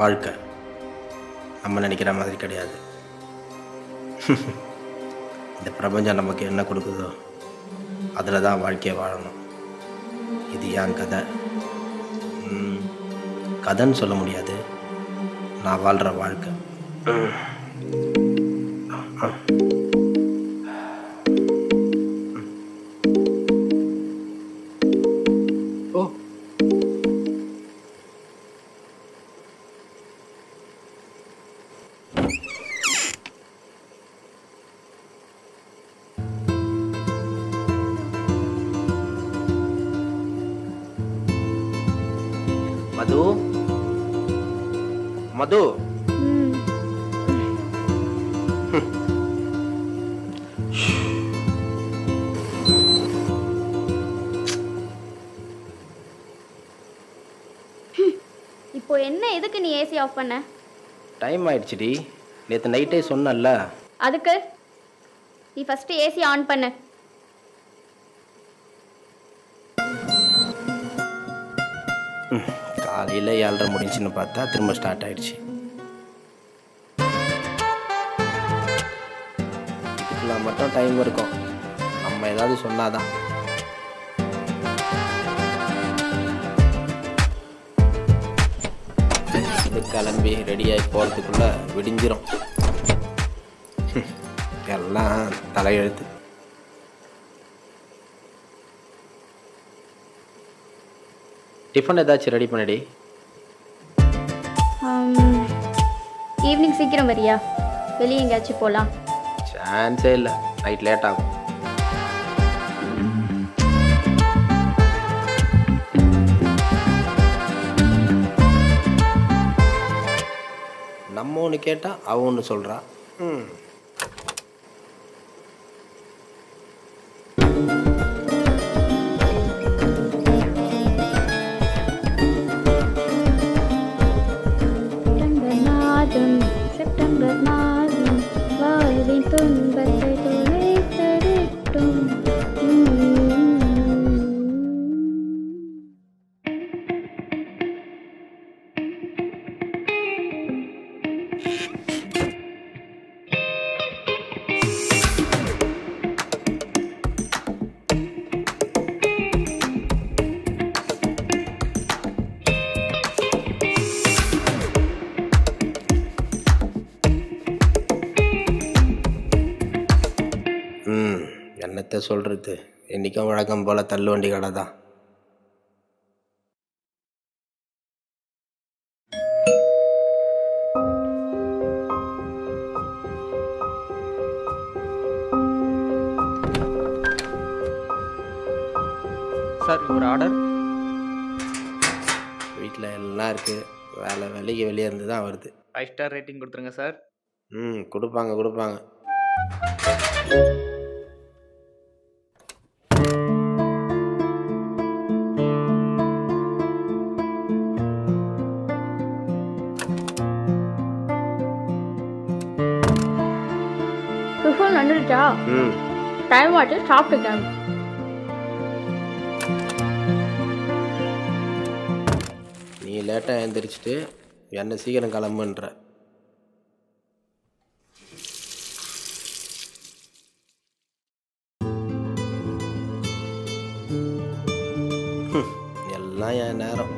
வாழ்க்கை நம்ம நினைக்கிற மாதிரி கிடையாது இந்த பிரபஞ்சம் நமக்கு என்ன கொடுக்குதோ அதில் தான் வாழ்க்கையை வாழணும் இது என் கதை ம், கதைன்னு சொல்ல முடியாது நான் வாழ்கிற வாழ்க்கை ஓ மது மது இப்போ என்ன எதுக்கு நீ ஏசி ஆஃப் பண்ண டைம் ஆயிடுச்சுடி நேற்று நைட்டே சொன்னல அதுக்கு நீ ஃபஸ்ட்டு ஏசி ஆன் பண்ணு காலையில் ஏழரை முடிஞ்சுன்னு பார்த்தா திரும்ப ஸ்டார்ட் ஆயிடுச்சு இதுக்கெல்லாம் மட்டும் டைம் இருக்கும் நம்ம ஏதாவது சொன்னாதான் இது கிளம்பி ரெடியாகி போகிறதுக்குள்ள விடிஞ்சிரும் எல்லாம் தலையெழுத்து டிஃபன் ஏதாச்சும் ரெடி பண்ணடி ஈவினிங் சீக்கிரம் வரியா வெளியே எங்கேயாச்சும் போகலாம் சான்ஸே இல்லை நைட் லேட் ஆகும் நம்ம ஒன்று கேட்டால் அவ ஒன்று சொல்கிறா ம் செப்டம்பர் மாதம் செப்டம்பர் மாதம் வாழ்வின் துன்பத்தை துளைத்தெடுக்கும் ம் என்னத்தை சொல்கிறது என்றைக்கும் வழக்கம் போல் தள்ளுவண்டி கடை தான் சார் ஒரு ஆர்டர் வீட்டில் எல்லாம் இருக்குது வேலை வேலைக்கு வெளியே இருந்து தான் வருது ஃபைவ் ஸ்டார் ரேட்டிங் கொடுத்துருங்க சார் ம் கொடுப்பாங்க கொடுப்பாங்க டிஃபன் வந்துடுச்சா ம் டைம் ஆச்சு சாப்பிட்டுக்கேன் நீ லேட்டாக எழுந்திரிச்சிட்டு என்ன சீக்கிரம் கிளம்புன்ற ஹம், எல்லாம் என் நேரம்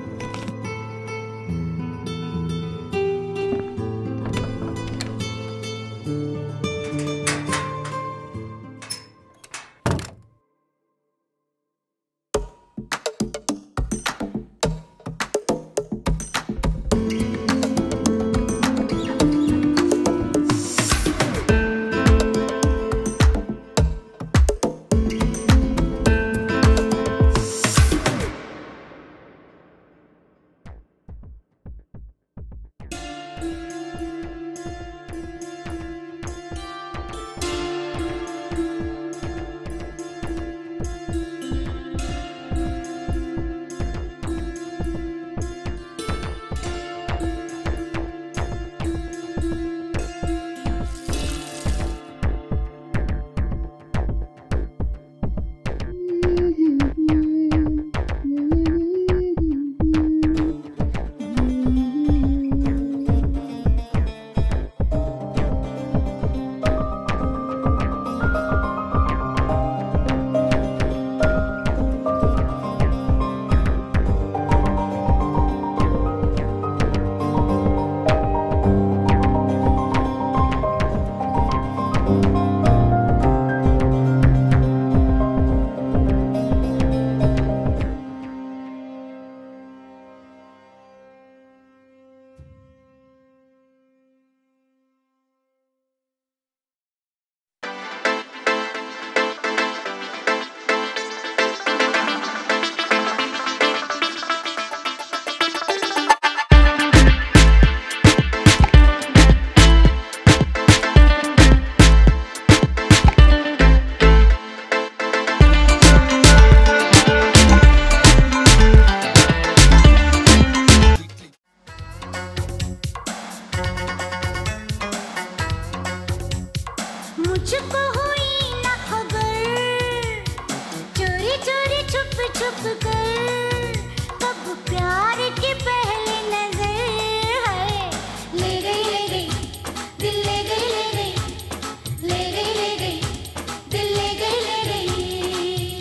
चुप कर कब प्यार की पहली नजर है ले गई ले गई दिल ले गई ले गई ले गई ले गई दिल ले गई ले गई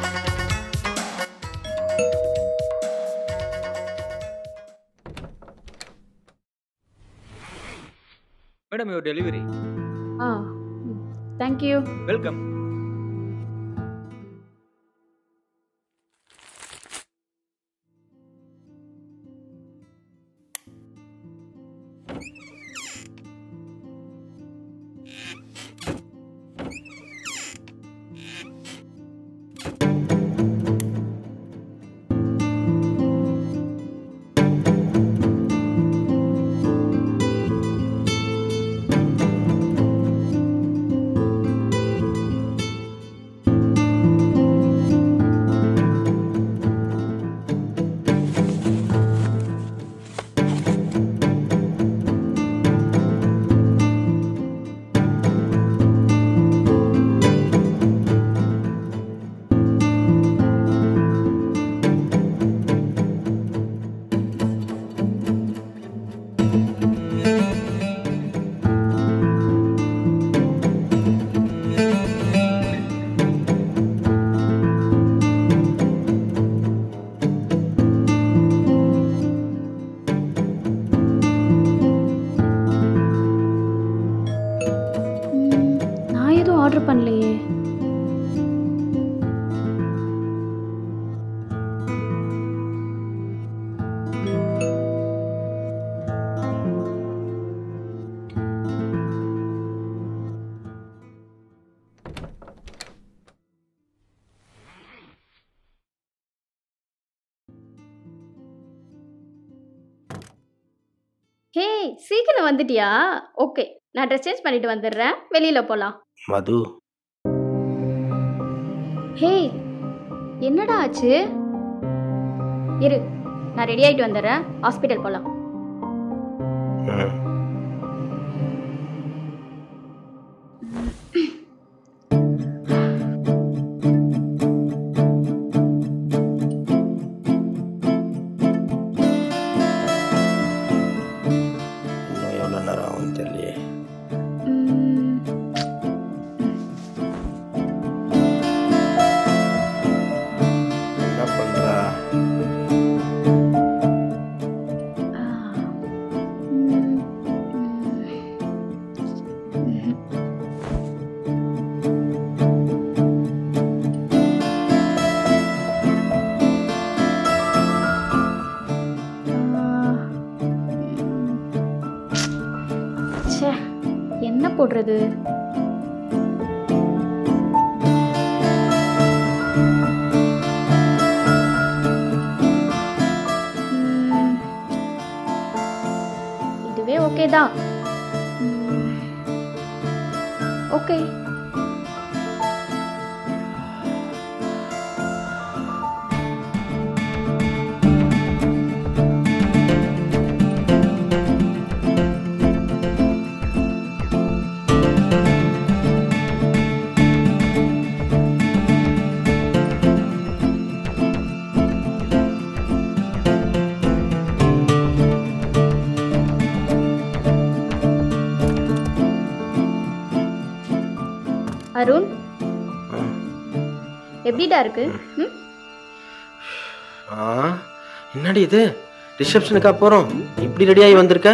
மேடம் யுவர் டெலிவரி ஆ தேங்க்யூ வெல்கம் நான் எதுவும் ஆர்டர் பண்ணலையே ஹே சீக்கிரம் வந்துட்டியா ஓகே நான் ட்ரெஸ் சேஞ்ச் பண்ணிட்டு வந்துடுறேன் வெளியில் போகலாம் மது ஹே என்னடா ஆச்சு இரு நான் ரெடி ஆகிட்டு வந்துடுறேன் ஹாஸ்பிட்டல் போகலாம் ம் இன்னும் எவ்வளோ நேரம் ஆகும் தெரியலையே என்ன பண்ணுறா ச்சே என்ன போடுறது ம், இதுவே ஓகே தான் ஓகே அருண் எப்படிடா இருக்கு ம் ஆ என்னடி இது ரிசப்ஷனுக்கா போகிறோம் இப்படி ரெடியாகி வந்திருக்க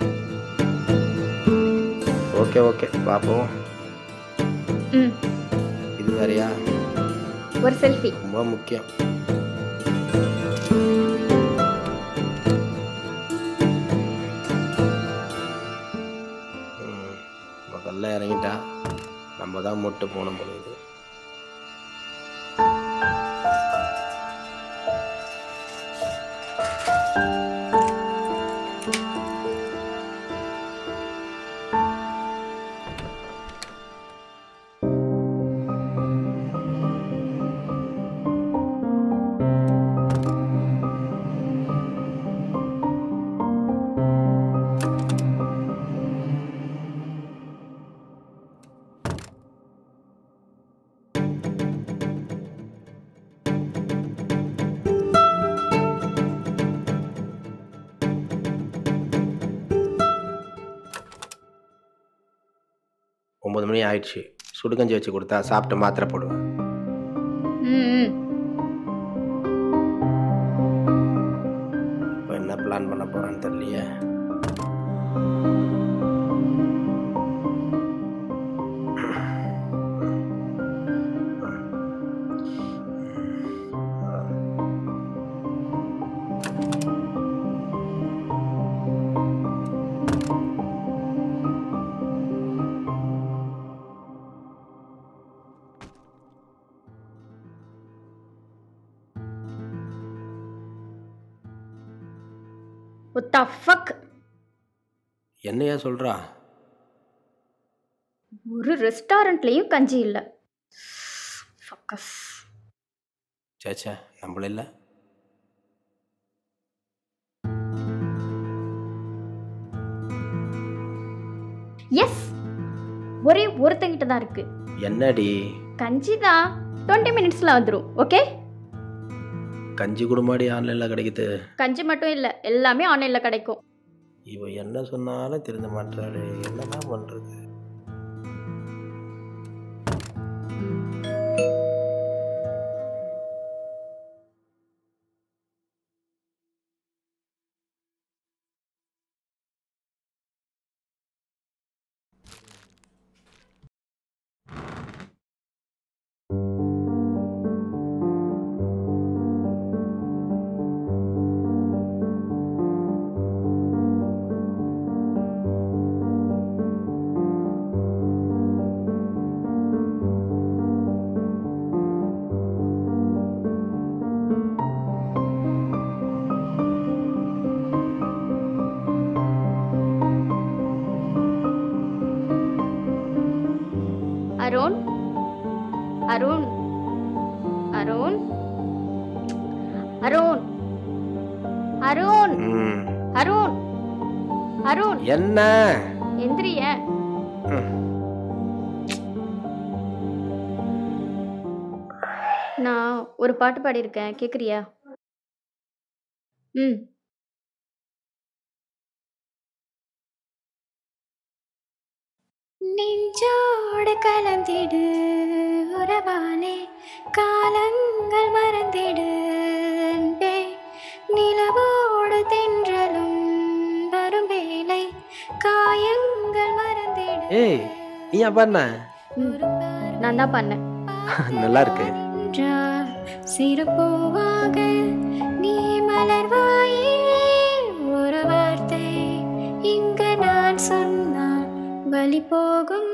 ஓகே ஓகே பார்ப்போம் ம் இது வேறையா ஒரு செல்ஃபி ரொம்ப முக்கியம் ம், முதல்ல இறங்கிட்டா நம்ம தான் முட்டு போன பொழுது ஒம்பது மணி ஆயிடுச்சு சுடுகஞ்சி வச்சு கொடுத்தா சாப்பிட்டு மாத்திரை போடுவேன் ம் ம். இப்போ என்ன பிளான் பண்ண போகிறான்னு தெரியலையே What the fuck? என்னையா சொல்கிறா ஒரு ரெஸ்டாரண்ட்லேயும் கஞ்சி இல்லை ஃபக்கஸ் சேச்சே நம்மள இல்லை எஸ் ஒரே ஒருத்தங்கிட்ட தான் இருக்கு என்னடி கஞ்சி தான் டுவெண்ட்டி மினிட்ஸில் வந்துடும் ஓகே கஞ்சி குடுமாடி ஆன்லைனில் கிடைக்குது கஞ்சி மட்டும் இல்லை எல்லாமே ஆன்லைனில் கிடைக்கும் இவ என்ன சொன்னாலும் திருந்த மாட்டாளே என்னதான் பண்ணுறது அருண் அருண் அருண் அருண் அருண் ம் அருண் அருண் என்ன எந்திரிய ம். நான் ஒரு பாட்டு பாடியிருக்கேன் கேட்குறியா ம் நெஞ்சோடு கலந்திடு உறவாலே காலங்கள் மறந்திடு அன்பே நிலவோடு தென்றலும் வரும் வேலை காயங்கள் மறந்திடு ஏய் நீ பண்ண நான் தான் பண்ணேன் நல்லா இருக்கு என்றால் சிறு பூவாக நீ மலர்வாயே ஒரு வார்த்தை இங்கு நான் சொன்னால் வழி போகும்